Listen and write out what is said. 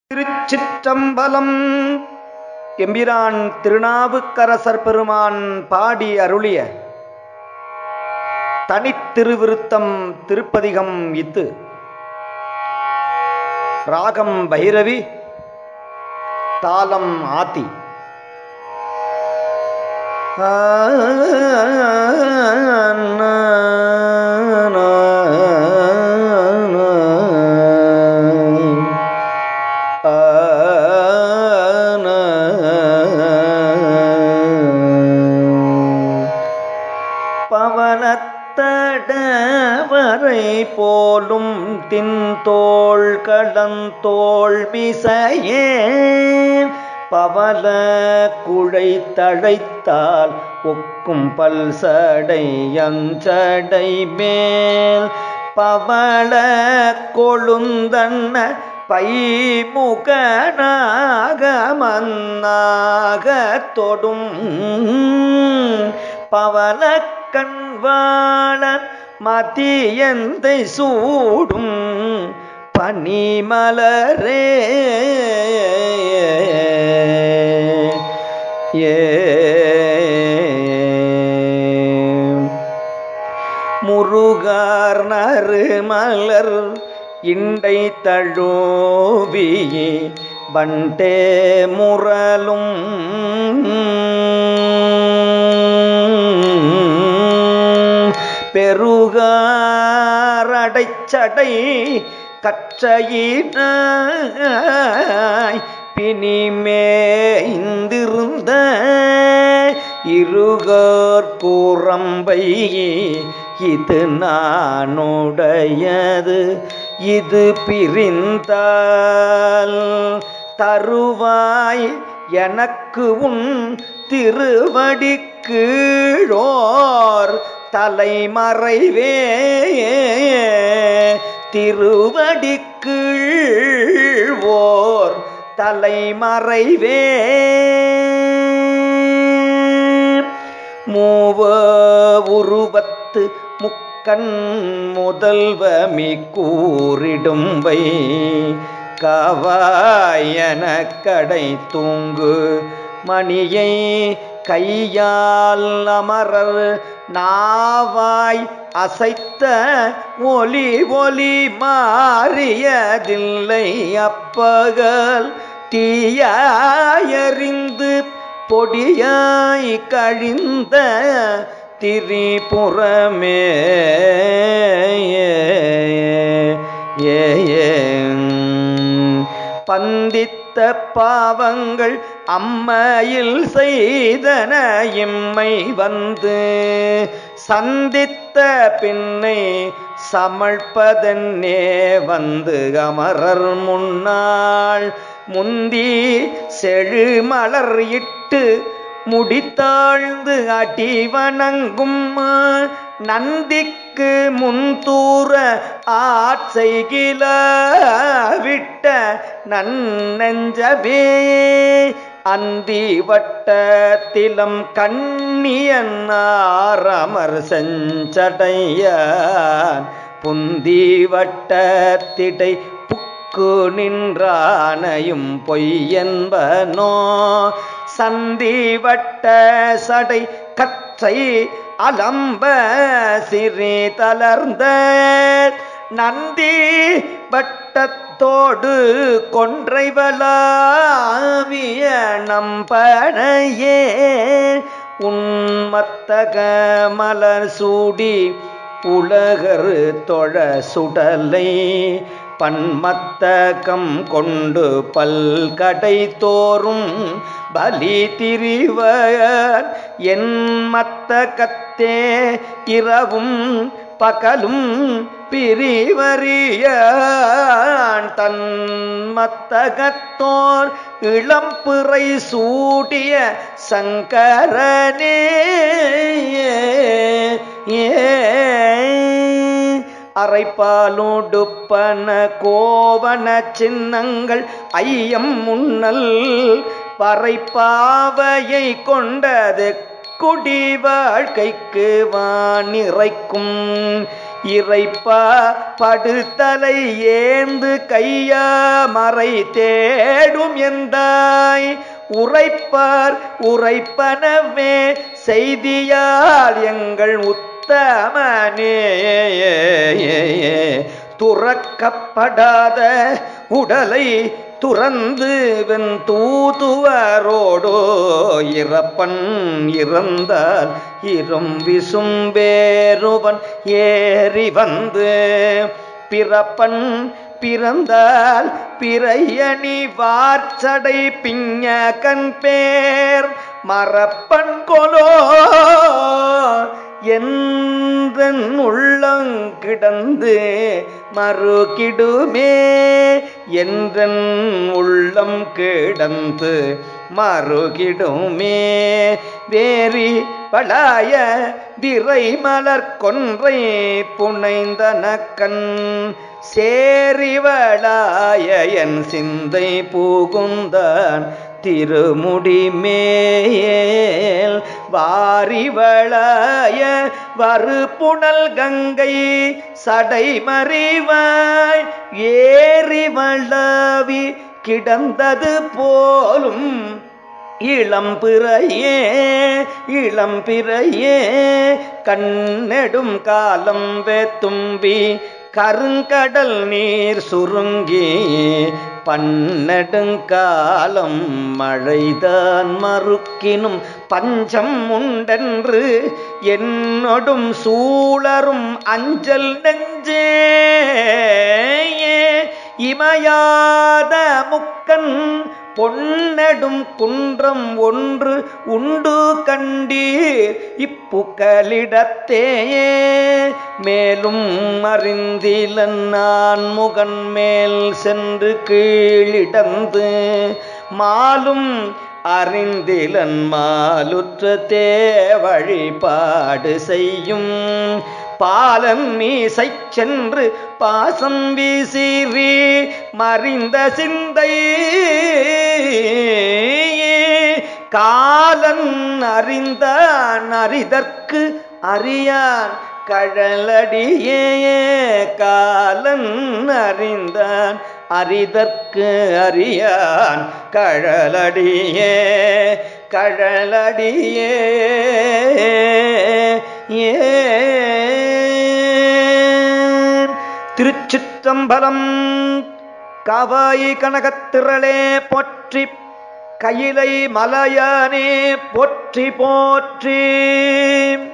திருச்சிற்றம்பலம் எம்பிரான் திருநாவுக்கரசர் பெருமான் பாடி அருளிய தனித்திருவிருத்தம் திருப்பதிகம் இத்து ராகம் பைரவி தாளம் ஆத்தி பவனத்தடவரை போலும் தின்தோள் கடந்தோள் மிசையே பவல குழை தழைத்தால் ஒக்கும் பல்சடை அஞ்சடை மேல் பவள கொழுந்தன்ன பைமுகனாக மன்னாக தொடும் பவல கண்வாளன் மதியந்தை சூடும் பனிமலரே ஏ முருகார் நறுமலர் இண்டை தழுவி பண்டே முரலும் பெருகாரடைச்சடை கற்றையினாய் பிணிமேந்திருந்த இருகோர் கூறம்பை இது நானுடையது இது பிரிந்தால் தருவாய் எனக்கு உன் திருவடி கீழோர் தலைமறைவே திருவடி கீழ்வோர் தலைமறைவே மூவ உருவத்து முக்கண் முதல்வமி கூறிடும்பை காவாயன கடை தூங்கு மணியை கையால் அமரர் நாவாய் அசைத்த ஒலி ஒலி மாறியதில்லை அப்பகல் தீயாயறிந்து பொடியாய் கழிந்த திரிபுறமே ஏ பந்தித்த பாவங்கள் அம்மையில் செய்தன இம்மை வந்து சந்தித்த பின்னை சமழ்ப்பதன்னே வந்து அமரர் முன்னாள் முந்தி செழுமலர் இட்டு முடித்தாழ்ந்து அடி வணங்கும் நந்திக்கு முன்தூர ஆட்செய்கில விட்ட நன்னெஞ்சவே அந்தி வட்டத்திலம் கண்ணியன்னாரமர் செஞ்சடையான் புந்தி வட்டத்திடை புக்கு நின்றானையும் பொய்யன்பனோ சந்தி வட்ட சடை கற்றை அலம்ப சிறி தளர்ந்த நந்தி வட்டத்தோடு கொன்றைவளாவிய நம்பனையே உன்மத்தக மலர் சூடி உலகர் தொழ சுடலை பன்மத்தகம் கொண்டு பல்கடை தோறும் பலி திரிவர் என் மத்தகத்தே இரவும் பகலும் பிரிவறியான் தன் மத்தகத்தோர் இளம்பிறை சூடிய சங்கரனே ஏ அரைப்பாலோடுப்பன கோவன சின்னங்கள் ஐயம் முன்னல் வரைப்பாவையை கொண்டது குடி வாழ்க்கைக்கு வானிறைக்கும் இறைப்பா படுத்தலை ஏந்து கையா மறை தேடும் எந்தாய் உரைப்பார் உரைப்பனவே செய்தியால் எங்கள் உத்தமனே துறக்கப்படாத உடலை துறந்து வெண் தூதுவரோடோ இறப்பன் இறந்தால் இரும் விசும்பேருவன் ஏறி வந்து பிறப்பன் பிறந்தால் பிறையணி வார்ச்சடை பிஞ்ச கண் பேர் மரப்பன் கொலோ என்றன் உள்ளங்கிடந்து மறுகிடுமே என்றன் உள்ளம் கிடந்து மறுகிடுமே வேரி பலாய விரை மலர் கொன்றை புனைந்தனக்கண் சேரிவளாய என் சிந்தை புகுந்தான் திருமுடி மேல் வாரிவளாய வருப்புணல் கங்கை சடை மறிவாய் ஏறி வளவி கிடந்தது போலும் இளம்பிறையே இளம்பிறையே கண்ணெடும் காலம் வேத்தும்பி கருங்கடல் நீர் சுருங்கி பன்னெடுங்காலம் மழைதான் மறுக்கினும் பஞ்சம் உண்டென்று என்னொடும் சூழரும் அஞ்சல் நெஞ்சே இமையாத முக்கன் பொன்னடும் குன்றம் ஒன்று உண்டு கண்டீர் இப்புக்களிடத்தேயே மேலும் அறிந்திலன் நான் முகன் மேல் சென்று கீழிடந்து மாலும் அறிந்திலன் மாலுற்ற தேவழிபாடு செய்யும் பாலன் மீசை சென்று பாசம் வீசிறி மறிந்த சிந்தை காலன் அறிந்தான் அறிதற்கு அறியான் கழலடியே காலன் அறிந்தான் அறிதற்கு அறியான் கழலடியே கழலடியே ஏ திருச்சிற்றம்பலம் கவாயி கனகத்திரளே போற்றி கையிலை மலையானே போற்றி போற்றி